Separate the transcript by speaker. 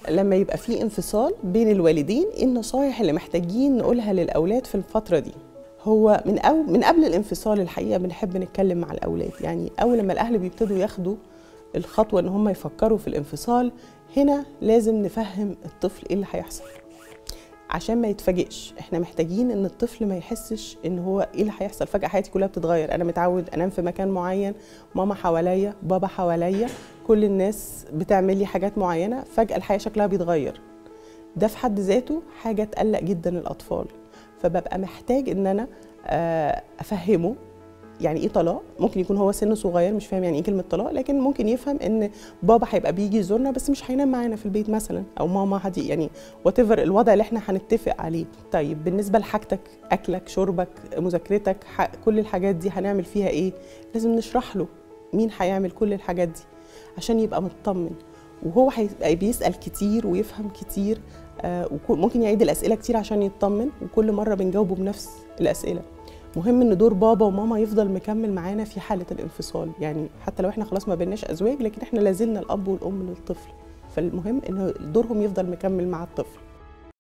Speaker 1: لما يبقى في انفصال بين الوالدين ايه النصايح اللي محتاجين نقولها للاولاد في الفتره دي هو من أو من قبل الانفصال الحقيقه بنحب نتكلم مع الاولاد يعني اول لما الاهل بيبتدوا ياخدوا الخطوه ان هم يفكروا في الانفصال هنا لازم نفهم الطفل ايه اللي هيحصل عشان ما يتفاجئش احنا محتاجين ان الطفل ما يحسش ان هو ايه اللي هيحصل فجاه حياتي كلها بتتغير انا متعود انام في مكان معين ماما حواليا بابا حواليا كل الناس بتعمل لي حاجات معينه فجاه الحياه شكلها بيتغير ده في حد ذاته حاجه تقلق جدا الاطفال فببقى محتاج ان انا آه، افهمه يعني ايه طلاق ممكن يكون هو سنه صغير مش فاهم يعني ايه كلمه طلاق لكن ممكن يفهم ان بابا هيبقى بيجي يزورنا بس مش هينام معانا في البيت مثلا او ماما هدي يعني وات الوضع اللي احنا هنتفق عليه طيب بالنسبه لحاجتك اكلك شربك مذاكرتك ح- كل الحاجات دي هنعمل فيها ايه لازم نشرح له مين هيعمل كل الحاجات دي عشان يبقى مطمن وهو هيبقى بيسال كتير ويفهم كتير آه وممكن يعيد الاسئله كتير عشان يطمن وكل مره بنجاوبه بنفس الاسئله مهم ان دور بابا وماما يفضل مكمل معانا في حاله الانفصال يعني حتى لو احنا خلاص ما بيناش ازواج لكن احنا لازلنا الاب والام للطفل فالمهم ان دورهم يفضل مكمل مع الطفل